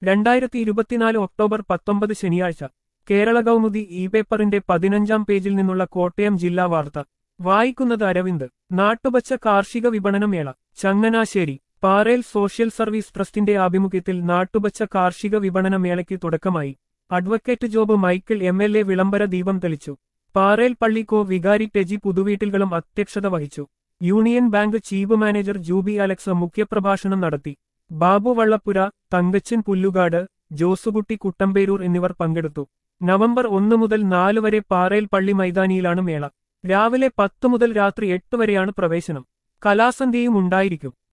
രണ്ടായിരത്തി ഇരുപത്തിനാല് ഒക്ടോബർ പത്തൊമ്പത് ശനിയാഴ്ച കേരള കൗമുദി ഇ പേപ്പറിന്റെ പതിനഞ്ചാം പേജിൽ നിന്നുള്ള കോട്ടയം ജില്ലാ വാർത്ത വായിക്കുന്നത് അരവിന്ദ് നാട്ടുപച്ച കാർഷിക വിപണന മേള ചങ്ങനാശ്ശേരി പാറേൽ സോഷ്യൽ സർവീസ് ട്രസ്റ്റിന്റെ ആഭിമുഖ്യത്തിൽ നാട്ടുപച്ച കാർഷിക വിപണന മേളയ്ക്ക് തുടക്കമായി advocate Job Michael M L A വിളംബര ദീപം തെളിച്ചു പാറേൽ പള്ളിക്കോ വികാരി ടെജി പുതുവീട്ടിൽകളും അധ്യക്ഷത വഹിച്ചു Union Bank chief manager Juby Alex മുഖ്യപ്രഭാഷണം നടത്തി ബാബു വള്ളപ്പുര തങ്കച്ചൻ പുല്ലുകാട് ജോസുകുട്ടി കുട്ടമ്പേരൂർ എന്നിവർ പങ്കെടുത്തു നവംബർ ഒന്ന് മുതൽ നാല് വരെ പാറേൽ പള്ളി മൈതാനിയിലാണ് മേള രാവിലെ പത്ത് മുതൽ രാത്രി എട്ട് വരെയാണ് പ്രവേശനം കലാസന്ധ്യയും ഉണ്ടായിരിക്കും